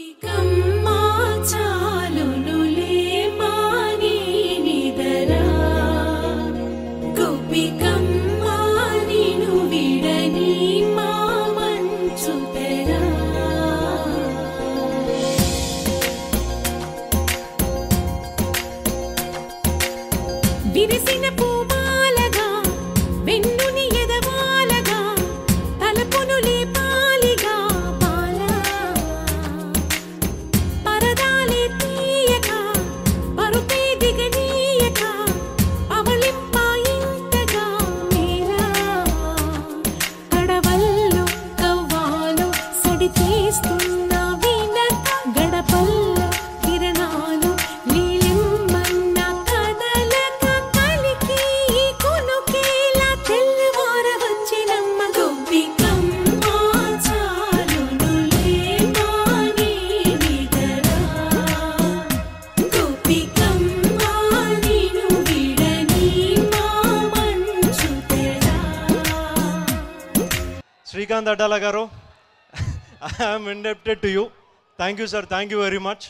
గోపికమ్మా చాలునులే మాని నిదరా గోపికమ్మా నిను విడని మా మంచు తెరా విరిసిన పూమాలగా వెన్నుని ఎదవాలగా తలపును లేపాలిగా పాలా పరదాలే తీయక పరుపే దిగనీయక అవలింపాయింతగా మీరా కడవల్లో కవ్వాలో సడి చేస్తున్న వీణత గడపల్లో కిరణాలు నీలిమ్మన్న కదలక కలికి ఈ కొనుకేలా తెల్లవార వచ్చినమ్మ గొబ్బికమ్మ చాలునులే మాని నిదరా గోపికమ్మ నిను విడని మా మంచు తెరా Srikanth Addala garu I'm indebted to you thank you sir thank you very much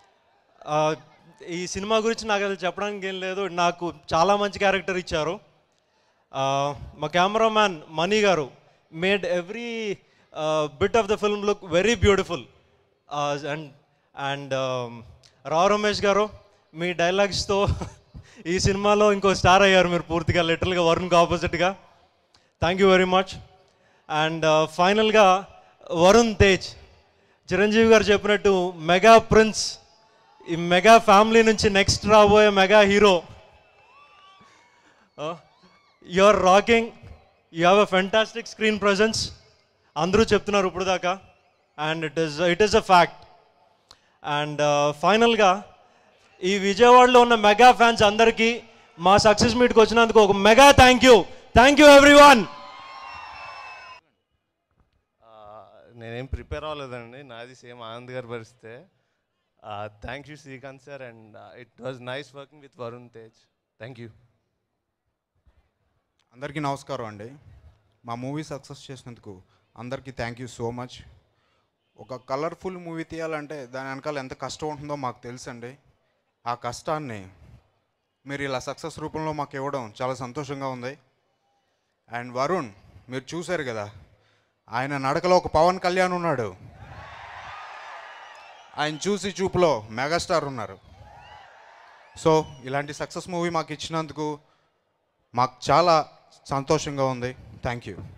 ఈ సినిమా గురించి నాకు అది చెప్పడానికి ఏం లేదు నాకు చాలా మంచి క్యారెక్టర్ ఇచ్చారు Uh, మా cameraman Mani garu made every bit of the film look very beautiful and and Rao Ramesh garu మీ డైలాగ్స్తో ఈ సినిమాలో ఇంకో స్టార్ అయ్యారు మీరు పూర్తిగా లిటరల్గా వరుణ్కి ఆపోజిట్గా thank you very much and ఫైనల్గా వరుణ్ తేజ్ చిరంజీవి గారు చెప్పినట్టు మెగా ప్రిన్స్ ఈ మెగా ఫ్యామిలీ నుంచి నెక్స్ట్ రాబోయే mega hero you are rocking you have a fantastic screen presence అందరూ చెప్తున్నారు ఇప్పుడు దాకా and it is it is a fact and ఫైనల్గా ఈ విజయవాడలో ఉన్న మెగా ఫ్యాన్స్ అందరికీ మా సక్సెస్ మీట్కి వచ్చినందుకు ఒక mega thank you thank you every every ఆ, నేనేం ప్రిపేర్ అవ్వలేదండి నాది సేమ్ ఆనంద్ గారి పరిస్థితే thank you Srikanth sir and it was nice working with Varun Tej thank you అందరికీ నమస్కారం అండి మా మూవీ సక్సెస్ చేసినందుకు అందరికీ థ్యాంక్ యూ సో మచ్ ఒక కలర్ఫుల్ మూవీ తీయాలంటే దాని వెనకాల ఎంత కష్టం ఉంటుందో మాకు తెలుసండి ఆ కష్టాన్ని మీరు ఇలా సక్సెస్ రూపంలో మాకు ఇవ్వడం చాలా సంతోషంగా ఉంది అండ్ వరుణ్ మీరు చూశారు కదా ఆయన నడకలో ఒక పవన్ కళ్యాణ్ ఉన్నాడు ఆయన చూసి చూపులో మెగాస్టార్ ఉన్నారు సో ఇలాంటి సక్సెస్ మూవీ మాకు ఇచ్చినందుకు మాకు చాలా సంతోషంగా ఉంది థ్యాంక్ యూ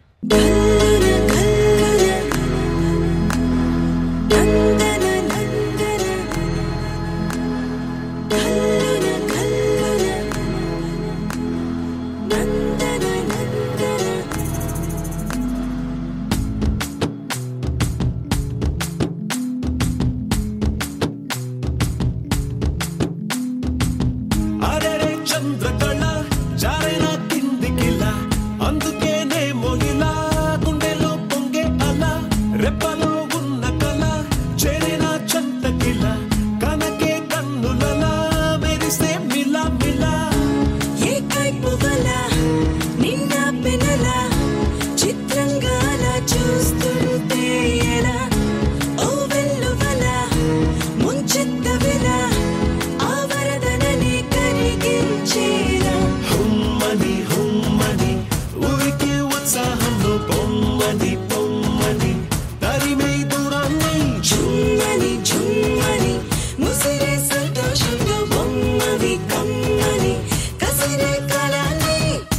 అరెరే చంద్రకళ జారైన కిందికిల అందుకేనే మొహిలా గుండెలో పొంగే అల రెప్పలో ఉన్న కళ చేరిన చంతకిల కనకే కన్నులలా మెరిసే మిలా మిలా ఏ కైపువల నిన్న పెనల చిత్రంగా అలా చూస్తుంటే ఎలా ఓ వెల్లువల ముంచెత్తవిల ఆ వరదననే కరిగించేరా హుమ్మని హుమ్మని ఊరికి ఉత్సాహంలో పొమ్మని పొమ్మని తరిమే దూరాన్ని చుమ్మని చుమ్మని ముసిరే సంతోషంలో బొమ్మవి కమ్మని కసిరే కళని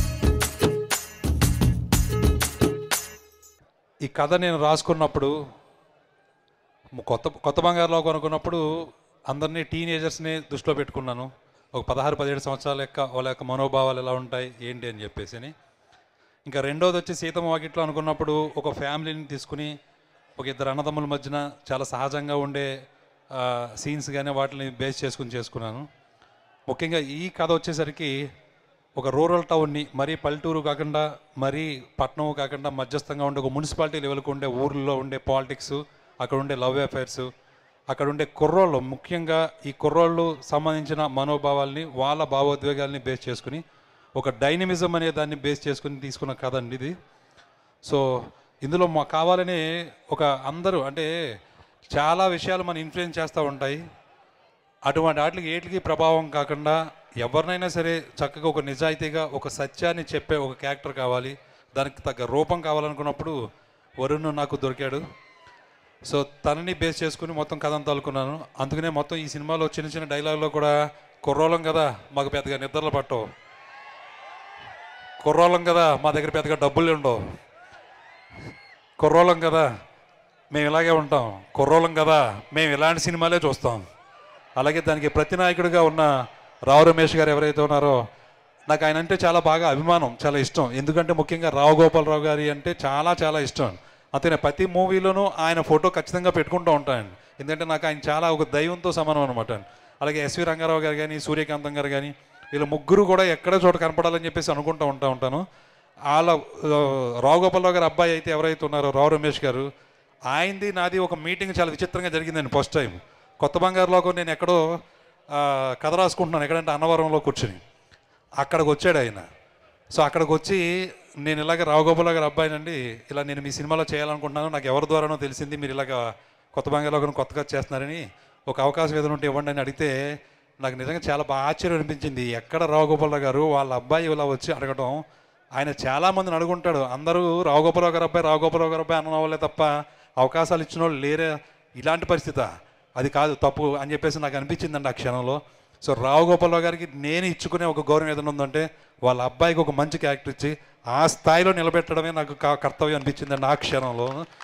ఈ కథ నేను రాసుకున్నప్పుడు కొత్త కొత్త బంగారులో కొనుక్కున్నప్పుడు అందరినీ టీనేజర్స్ని దృష్టిలో పెట్టుకున్నాను ఒక పదహారు పదిహేడు సంవత్సరాల యొక్క వాళ్ళ యొక్క మనోభావాలు ఎలా ఉంటాయి ఏంటి అని చెప్పేసి అని. ఇంకా రెండోది వచ్చి సీతమ్మ వాకిట్లో అనుకున్నప్పుడు ఒక ఫ్యామిలీని తీసుకుని ఒక ఇద్దరు అన్నదమ్ముల మధ్యన చాలా సహజంగా ఉండే సీన్స్ కానీ వాటిని బేస్ చేసుకుని చేసుకున్నాను ముఖ్యంగా ఈ కథ వచ్చేసరికి ఒక రూరల్ టౌన్ని మరీ పల్లెటూరు కాకుండా మరీ పట్టణం కాకుండా మధ్యస్థంగా ఉండే ఒక మున్సిపాలిటీ లెవెల్కి ఉండే ఊర్లో ఉండే పాలిటిక్స్ అక్కడ ఉండే లవ్ అఫైర్స్ అక్కడ ఉండే కుర్రోళ్ళు ముఖ్యంగా ఈ కుర్రోళ్ళు సంబంధించిన మనోభావాల్ని వాళ్ళ భావోద్వేగాల్ని బేస్ చేసుకుని ఒక డైనమిజం అనే దాన్ని బేస్ చేసుకుని తీసుకున్న కథ అండి ఇది సో ఇందులో మాకు కావాలని ఒక అందరూ అంటే చాలా విషయాలు మనం ఇన్ఫ్లుయెన్స్ చేస్తూ ఉంటాయి అటువంటి వాటికి ఏటికి ప్రభావం కాకుండా ఎవరినైనా సరే చక్కగా ఒక నిజాయితీగా ఒక సత్యాన్ని చెప్పే ఒక క్యారెక్టర్ కావాలి దానికి తగ్గ రూపం కావాలనుకున్నప్పుడు వరుణ్ నాకు దొరికాడు సో తనని బేస్ చేసుకుని మొత్తం కథ అంతా అనుకున్నాను అందుకనే మొత్తం ఈ సినిమాలో చిన్న చిన్న డైలాగ్లో కూడా కుర్రోళం కదా మాకు పెద్దగా నిద్రలు పట్టవు కుర్రోళం కదా మా దగ్గర పెద్దగా డబ్బులు ఉండవు కుర్రోళం కదా మేము ఇలాగే ఉంటాం కుర్రోళం కదా మేము ఇలాంటి సినిమాలే చూస్తాం అలాగే దానికి ప్రతినాయకుడిగా ఉన్న రావు రమేష్ గారు ఎవరైతే ఉన్నారో నాకు ఆయన అంటే చాలా బాగా అభిమానం చాలా ఇష్టం ఎందుకంటే ముఖ్యంగా రావు గోపాలరావు గారి అంటే చాలా చాలా ఇష్టం అతని ప్రతి మూవీలోనూ ఆయన ఫోటో ఖచ్చితంగా పెట్టుకుంటూ ఉంటాను ఎందుకంటే నాకు ఆయన చాలా ఒక దైవంతో సమానం అనమాట అలాగే ఎస్వి రంగారావు గారు కానీ సూర్యకాంతం గారు కానీ వీళ్ళ ముగ్గురు కూడా ఎక్కడ చోట కనపడాలని చెప్పేసి అనుకుంటూ ఉంటా ఉంటాను వాళ్ళ ఆ, రావు గోపాలరావు గారు అబ్బాయి అయితే ఎవరైతే ఉన్నారో రావు రమేష్ గారు ఆయనది నాది ఒక మీటింగ్ చాలా విచిత్రంగా జరిగిందండి ఫస్ట్ టైం కొత్త బంగారులోకి నేను ఎక్కడో ఆ, కథ రాసుకుంటున్నాను ఎక్కడంటే అన్నవరంలో కూర్చుని అక్కడికి వచ్చాడు ఆయన సో అక్కడికి వచ్చి నేను ఇలాగ రావుగోపాల గారి అబ్బాయినండి ఇలా నేను మీ సినిమాలో చేయాలనుకుంటున్నాను నాకు ఎవరి ద్వారానో తెలిసింది మీరు ఇలాగ కొత్త బంగారులో కొత్తగా చేస్తున్నారని ఒక అవకాశం ఏదైనా ఉంటే ఇవ్వండి అని అడిగితే నాకు నిజంగా చాలా బాగా ఆశ్చర్యం అనిపించింది ఎక్కడ రావుగోపాలరావు గారు వాళ్ళ అబ్బాయి ఇలా వచ్చి అడగడం ఆయన చాలా మందిని అడుగుంటాడు అందరూ రావుగోపాలరావు గారు అబ్బాయి రావుగోపాలరావు గారు అబ్బాయి అన్న వాళ్ళే తప్ప అవకాశాలు ఇచ్చిన వాళ్ళు లేరే ఇలాంటి పరిస్థితి అది కాదు తప్పు అని చెప్పేసి నాకు అనిపించిందండి ఆ క్షణంలో సో రావు గోపాలరావు గారికి నేను ఇచ్చుకునే ఒక గౌరవం ఏదైనా ఉందంటే వాళ్ళ అబ్బాయికి ఒక మంచి క్యారెక్టర్ ఇచ్చి ఆ స్థాయిలో నిలబెట్టడమే నాకు కా- కర్తవ్యం అనిపించిందండి ఆ క్షణంలో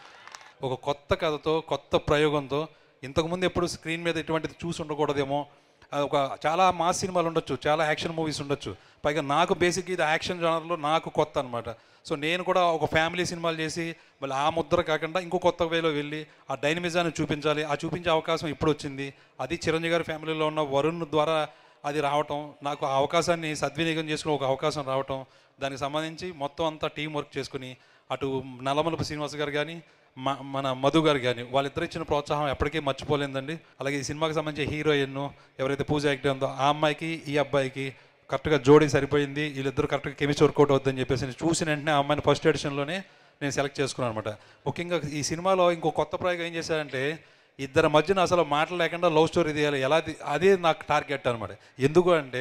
ఒక కొత్త కథతో కొత్త ప్రయోగంతో ఇంతకుముందు ఎప్పుడు స్క్రీన్ మీద ఇటువంటిది చూసి ఉండకూడదేమో అది ఒక చాలా మాస్ సినిమాలు ఉండొచ్చు చాలా యాక్షన్ మూవీస్ ఉండొచ్చు పైగా నాకు బేసిక్ ఇది యాక్షన్ జనర్లో నాకు కొత్త అనమాట సో నేను కూడా ఒక ఫ్యామిలీ సినిమాలు చేసి మళ్ళీ ఆ ముద్ర కాకుండా ఇంకో కొత్త వేలో వెళ్ళి ఆ డైనమిజాన్ని చూపించాలి ఆ చూపించే అవకాశం ఇప్పుడు వచ్చింది అది చిరంజీవి గారి ఫ్యామిలీలో ఉన్న వరుణ్ ద్వారా అది రావటం నాకు ఆ అవకాశాన్ని సద్వినియోగం చేసుకునే ఒక అవకాశం రావటం దానికి సంబంధించి మొత్తం అంతా టీం వర్క్ చేసుకుని అటు నల్లమలపు శ్రీనివాస్ గారు కానీ మ- మన మధు గారు కానీ వాళ్ళిద్దరు ఇచ్చిన ప్రోత్సాహం ఎప్పటికీ మర్చిపోలేదండి అలాగే ఈ సినిమాకి సంబంధించి హీరోయిన్ ఎవరైతే పూజ యాక్టర్ ఉందో ఆ అమ్మాయికి ఈ అబ్బాయికి కరెక్ట్గా జోడీ సరిపోయింది వీళ్ళిద్దరు కరెక్ట్గా కెమిస్ట్రీ వర్కౌట్ అవుతుందని చెప్పేసి నేను చూసిన వెంటనే ఆ అమ్మాయిని ఫస్ట్ ఎడిషన్లోనే నేను సెలెక్ట్ చేసుకున్నాను అనమాట ముఖ్యంగా ఈ సినిమాలో ఇంకో కొత్త ప్రయోగం ఏం చేశారంటే ఇద్దరి మధ్యన అసలు మాటలు లేకుండా లవ్ స్టోరీ తీయాలి ఎలా తీ- అదే నాకు టార్గెట్ అనమాట ఎందుకు అంటే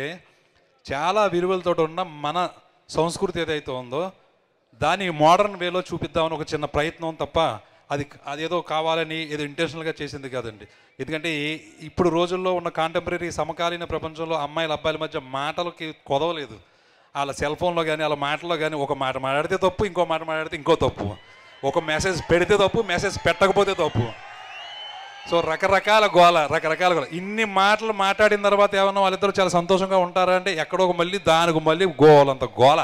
చాలా విలువలతో ఉన్న మన సంస్కృతి ఏదైతే ఉందో దాన్ని మోడర్న్ వేలో చూపిద్దామని ఒక చిన్న ప్రయత్నం తప్ప అది అదేదో కావాలని ఏదో ఇంటెన్షనల్గా చేసింది కాదండి ఎందుకంటే ఈ- ఇప్పుడు రోజుల్లో ఉన్న కాంటెంపరీ సమకాలీన ప్రపంచంలో అమ్మాయిల అబ్బాయిల మధ్య మాటలకి కొదవలేదు వాళ్ళ సెల్ ఫోన్లో కానీ వాళ్ళ మాటల్లో కానీ ఒక మాట మాట్లాడితే తప్పు ఇంకో మాట మాట్లాడితే ఇంకో తప్పు ఒక మెసేజ్ పెడితే తప్పు మెసేజ్ పెట్టకపోతే తప్పు సో రకరకాల గోల రకరకాల గోల ఇన్ని మాటలు మాట్లాడిన తర్వాత ఏమన్నా వాళ్ళిద్దరూ చాలా సంతోషంగా ఉంటారా అంటే ఎక్కడో ఒక మళ్ళీ దానికి మళ్ళీ గోలంత గోల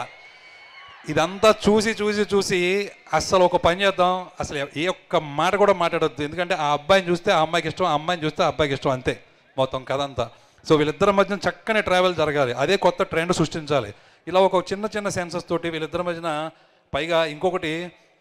ఇదంతా చూసి చూసి చూసి అస్సలు ఒక పని చేద్దాం అసలు ఏ ఒక్క మాట కూడా మాట్లాడొద్దు ఎందుకంటే ఆ అబ్బాయిని చూస్తే ఆ అమ్మాయికి ఇష్టం ఆ అమ్మాయిని చూస్తే ఆ అబ్బాయికి ఇష్టం అంతే మొత్తం కథ అంతా సో వీళ్ళిద్దరి మధ్యన చక్కని ట్రావెల్ జరగాలి అదే కొత్త ట్రెండ్ సృష్టించాలి ఇలా ఒక చిన్న చిన్న సెన్సెస్ తోటి వీళ్ళిద్దరి మధ్యన పైగా ఇంకొకటి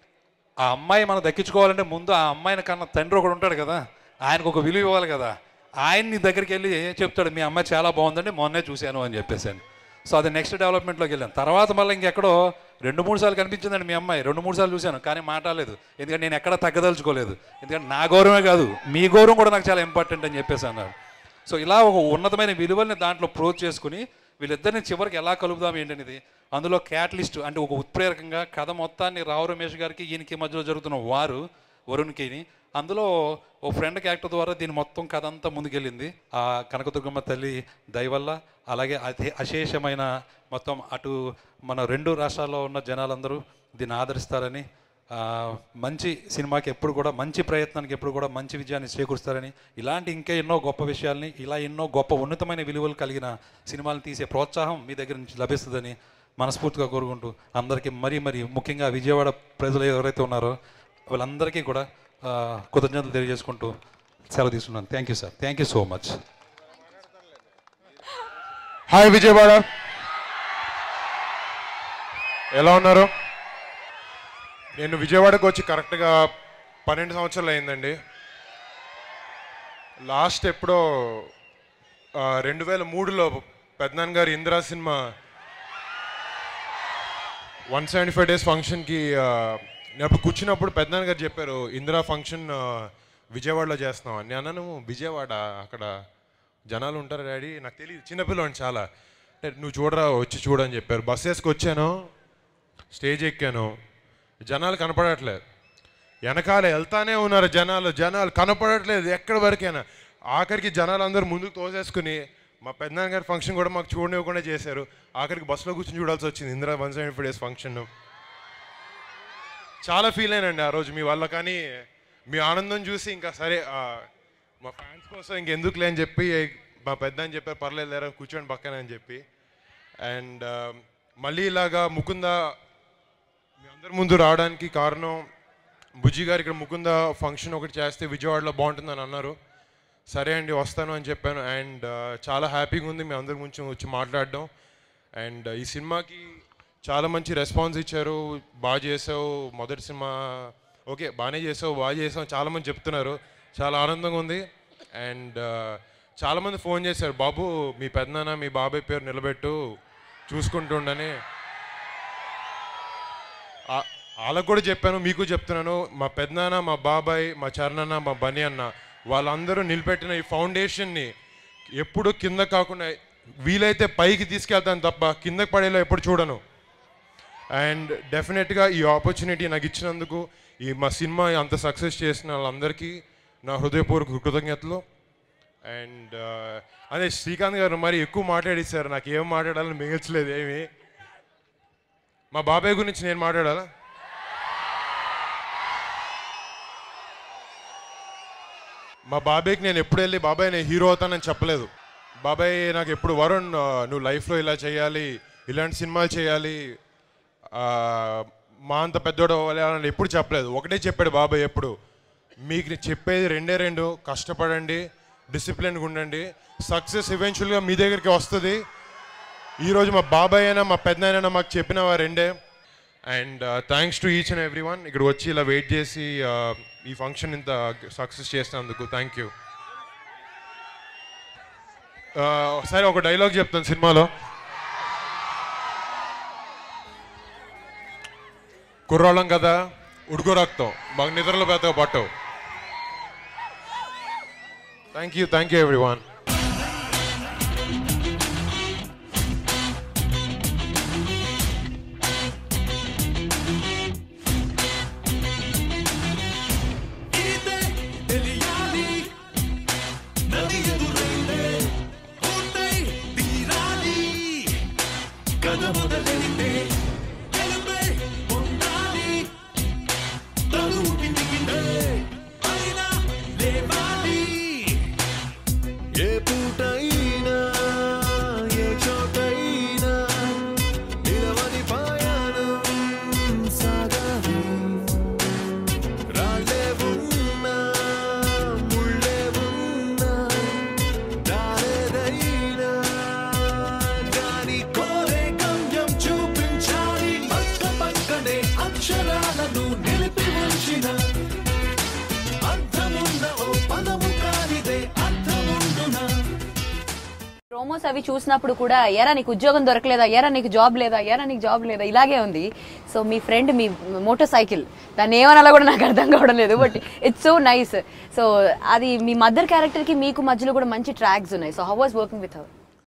ఆ అమ్మాయి మనం దక్కించుకోవాలంటే ముందు ఆ అమ్మాయిని కన్నా తండ్రి ఒకడు ఉంటాడు కదా ఆయనకు ఒక విలువ ఇవ్వాలి కదా ఆయన్ని దగ్గరికి వెళ్ళి చెప్తాడు మీ అమ్మాయి చాలా బాగుందండి మొన్నే చూశాను అని చెప్పేసాను సో అది నెక్స్ట్ డెవలప్మెంట్లోకి వెళ్ళాను తర్వాత మళ్ళీ ఇంకెక్కడో రెండు మూడు సార్లు కనిపించిందండి మీ అమ్మాయి రెండు మూడు సార్లు చూశాను కానీ మాట్లాడలేదు ఎందుకంటే నేను ఎక్కడ తగ్గదలుచుకోలేదు ఎందుకంటే నా గౌరవమే కాదు మీ గౌరవం కూడా నాకు చాలా ఇంపార్టెంట్ అని చెప్పేసి అన్నాడు సో ఇలా ఒక ఉన్నతమైన విలువల్ని దాంట్లో ప్రోచ్ చేసుకుని వీళ్ళిద్దరిని చివరికి ఎలా కలుపుదాం ఏంటనేది అందులో క్యాటలిస్ట్ అంటే ఒక ఉత్ప్రేరకంగా కథ మొత్తాన్ని రావు రమేష్ గారికి ఈయనకి మధ్యలో జరుగుతున్న వారు వరుణ్కిని అందులో ఓ ఫ్రెండ్ క్యారెక్టర్ ద్వారా దీని మొత్తం కథ అంతా ముందుకెళ్ళింది ఆ కనకదుర్గమ్మ తల్లి దయ వల్ల అలాగే అతి అశేషమైన మొత్తం అటు మన రెండు రాష్ట్రాల్లో ఉన్న జనాలందరూ దీన్ని ఆదరిస్తారని ఆ, మంచి సినిమాకి ఎప్పుడు కూడా మంచి ప్రయత్నానికి ఎప్పుడు కూడా మంచి విజయాన్ని చేకూరుస్తారని ఇలాంటి ఇంకా ఎన్నో గొప్ప విషయాల్ని ఇలా ఎన్నో గొప్ప ఉన్నతమైన విలువలు కలిగిన సినిమాలను తీసే ప్రోత్సాహం మీ దగ్గర నుంచి లభిస్తుందని మనస్ఫూర్తిగా కోరుకుంటూ అందరికీ మరీ మరీ ముఖ్యంగా విజయవాడ ప్రజలు ఎవరైతే ఉన్నారో వాళ్ళందరికీ కూడా ఆ, కృతజ్ఞతలు తెలియజేసుకుంటూ సెలవు తీసుకున్నాను thank you sir thank you so much hi Vijayawada ఎలా ఉన్నారు నేను విజయవాడకు వచ్చి కరెక్ట్గా పన్నెండు సంవత్సరాలు అయిందండి లాస్ట్ ఎప్పుడో ఆ, రెండు వేల మూడులో పెద్దనాన్న గారి Indira cinema one seventy five days ఫంక్షన్కి ఆ, నేను అప్పుడు కూర్చున్నప్పుడు పెద్దనాన్న గారు చెప్పారు ఇందిరా ఫంక్షన్ ఆ, విజయవాడలో చేస్తున్నాం నేను అన్నాను విజయవాడ అక్కడ జనాలు ఉంటారు డాడీ నాకు తెలియదు చిన్నపిల్లవాడిని చాలా అంటే నువ్వు చూడరా వచ్చి చూడని చెప్పారు బస్ వేసుకు వచ్చాను స్టేజ్ ఎక్కాను జనాలు కనపడట్లేదు వెనకాల వెళ్తానే ఉన్నారు జనాలు జనాలు కనపడట్లేదు ఎక్కడి వరకైనా ఆఖరికి జనాలు అందరూ ముందుకు తోసేసుకుని మా పెద్దనాన్న గారి ఫంక్షన్ కూడా మాకు చూడనివ్వకుండా చేశారు ఆఖరికి బస్సులో కూర్చొని చూడాల్సి వచ్చింది Indira one seventy five days function చాలా ఫీల్ అయినండి ఆ రోజు మీ వల్ల కానీ మీ ఆనందం చూసి ఇంకా సరే ఆ, మా ఫ్యాన్స్ కోసం ఇంకెందుకులే అని చెప్పి మా పెద్ద అని చెప్పారు పర్లేదు లేరా కూర్చోండి పక్కన అని చెప్పి అండ్ మళ్ళీ ఇలాగా ముకుంద మీ అందరి ముందు రావడానికి కారణం బుజ్జి గారు ఇక్కడ ముకుంద ఫంక్షన్ ఒకటి చేస్తే విజయవాడలో బాగుంటుందని అన్నారు సరే అండి వస్తాను అని చెప్పాను అండ్ చాలా హ్యాపీగా ఉంది మీ అందరి గురించి వచ్చి మాట్లాడడం అండ్ ఈ సినిమాకి చాలా మంచి రెస్పాన్స్ ఇచ్చారు బాగా చేసావు మొదటి సినిమా ఓకే బాగానే చేసావు బాగా చేసావు చాలా మంది చెప్తున్నారు చాలా ఆనందంగా ఉంది అండ్ చాలామంది ఫోన్ చేశారు బాబు మీ పెద్దనాన్న మీ బాబాయ్ పేరు నిలబెట్టు చూసుకుంటుండని ఆ- వాళ్ళకు కూడా చెప్పాను మీకు చెప్తున్నాను మా పెద్దనాన్న మా బాబాయ్ మా చరణన్న మా బని అన్న వాళ్ళందరూ నిలబెట్టిన ఈ ఫౌండేషన్ని ఎప్పుడు కింద కాకుండా వీలైతే పైకి తీసుకెళ్తాను తప్ప కిందకి పడేలా ఎప్పుడు చూడను అండ్ డెఫినెట్గా ఈ ఆపర్చునిటీ నాకు ఇచ్చినందుకు ఈ మా సినిమా అంత సక్సెస్ చేసిన వాళ్ళందరికీ నా హృదయపూర్వక కృతజ్ఞతలు అండ్ అదే శ్రీకాంత్ గారు మరి ఎక్కువ మాట్లాడేశారు నాకు ఏం మాట్లాడాలని మిగల్చలేదు ఏమి మా బాబాయ్ గురించి నేను మాట్లాడాలా మా బాబాయ్కి నేను ఎప్పుడు వెళ్ళి బాబాయ్ నేను హీరో అవుతానని చెప్పలేదు బాబాయ్ నాకు ఎప్పుడు వరుణ్ ఆ, నువ్వు లైఫ్లో ఇలా చేయాలి ఇలాంటి సినిమాలు చేయాలి ఆ, మా అంత పెద్దోడు అవ్వాలి అని ఎప్పుడు చెప్పలేదు ఒకటే చెప్పాడు బాబాయ్ ఎప్పుడు మీకు నేను చెప్పేది రెండే రెండు కష్టపడండి డిసిప్లిన్గా ఉండండి సక్సెస్ ఈవెన్చువల్గా మీ దగ్గరికి వస్తుంది ఈరోజు మా బాబాయ్ అయినా మా పెద్దనాయన మాకు చెప్పిన ఆ రెండే and thanks to each and every one ఇక్కడ వచ్చి ఇలా వెయిట్ చేసి uh, ఈ ఫంక్షన్ ఇంత సక్సెస్ చేసినందుకు థ్యాంక్ యూ సరే ఒక డైలాగ్ చెప్తాను సినిమాలో కుర్రాళ్ళం కదా ఉడుకు రక్తం మాకు నిద్రలో పెద్ద పట్టవు thank you thank you every one ఇదే తెలియాలి నది ఎదురైతే ఉంటే తీరాలి కథ మొదలైతే గెలుపే ఉండాలి తనుకి దిగిందే అయినా లేవాలి ఏ పూటైనా ఏ చోటైనా నిలవని ప్రయాణం సాగాలి రాళ్ళే ఉన్నా ముళ్ళే ఉన్నా దారేదైనా గాని కోరే గమ్యం చూపించాలి పక్క పక్కనే అక్షరాలను నిలిపి ఉంచిన అర్థమున్న ఓ పదము కానిదే అర్థముండునా ప్రోమోస్ అవి చూసినప్పుడు కూడా ఎరా నీకు ఉద్యోగం దొరకలేదా ఎరా నీకు జాబ్ లేదా ఎరా నీకు జాబ్ లేదా ఇలాగే ఉంది సో మీ ఫ్రెండ్ మీ మోటార్ సైకిల్ దాన్ని ఏమనాలో కూడా నాకు అర్థం కావడం లేదు but it's so nice so అది మీ మదర్ క్యారెక్టర్ కి మీకు మధ్యలో కూడా మంచి ట్రాక్స్ ఉన్నాయి so how was working with her